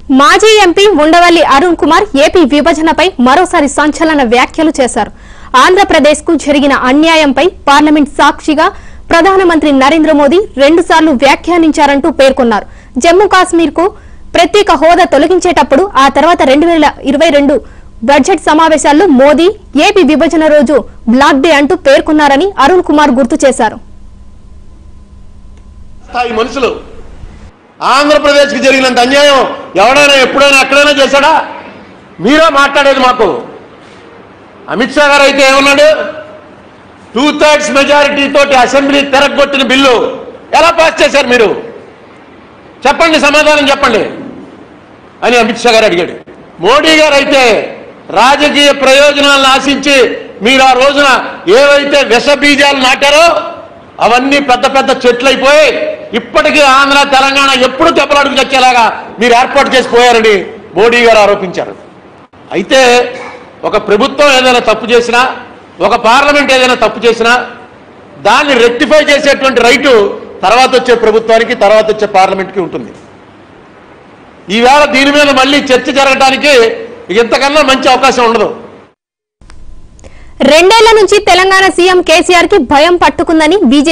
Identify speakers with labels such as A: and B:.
A: మాజీ MP Undavalli Arun Kumar AP విభజనపై మరోసారి సంచలన వ్యాఖ్యలు చేశారు ఆంధ్రప్రదేశ్ కు జరిగిన అన్యాయంపై పార్లమెంట్ సాక్షిగా ప్రధానమంత్రి నరేంద్ర మోదీ రెండుసార్లు వ్యాఖ్యానించారంటూ పేర్కొన్నారు జమ్మూ కాశ్మీర్ కు ప్రత్యేక హోదా తొలగించేటప్పుడు ఆ తర్వాత రెండు వేల ఇరవై రెండు బడ్జెట్ సమావేశాల్లో మోదీ ఏపీ విభజన రోజు బ్లాక్ డే అంటూ పేర్కొన్నారని అరుణ్ కుమార్ గుర్తు చేశారు
B: స్థాయి మనుషులు ఆంధ్రప్రదేశ్కి జరిగినంత అన్యాయం ఎవడైనా ఎప్పుడైనా ఎక్కడైనా చేశాడా మీరే మాట్లాడేది మాకు అమిత్ షా గారు అయితే ఏమన్నాడు టూ థర్డ్స్ మెజారిటీ తోటి అసెంబ్లీ తిరగొట్టిన బిల్లు ఎలా పాస్ చేశారు మీరు చెప్పండి సమాధానం చెప్పండి అని అమిత్ షా గారు అడిగాడు మోడీ గారు అయితే రాజకీయ ప్రయోజనాలను ఆశించి మీరు ఆ రోజున ఏవైతే విష బీజాలు నాటారో అవన్నీ పెద్ద పెద్ద చెట్లు అయిపోయి ఇప్పటికీ ఆంధ్ర తెలంగాణ ఎప్పుడు దెబ్బలాడుకు తెచ్చేలాగా మీరు ఏర్పాటు చేసి పోయారని మోడీ గారు ఆరోపించారు అయితే ఒక ప్రభుత్వం ఏదైనా తప్పు చేసినా ఒక పార్లమెంట్ ఏదైనా తప్పు చేసినా దాన్ని రెక్టిఫై చేసేటువంటి రైటు తర్వాత వచ్చే ప్రభుత్వానికి తర్వాత వచ్చే పార్లమెంట్కి ఉంటుంది ఈవేళ దీని మీద మళ్ళీ చర్చ జరగడానికి ఇంతకన్నా మంచి అవకాశం ఉండదు
A: రెండేళ్ల నుంచి తెలంగాణ సీఎం కేసీఆర్ కి భయం పట్టుకుందని బీజేపీ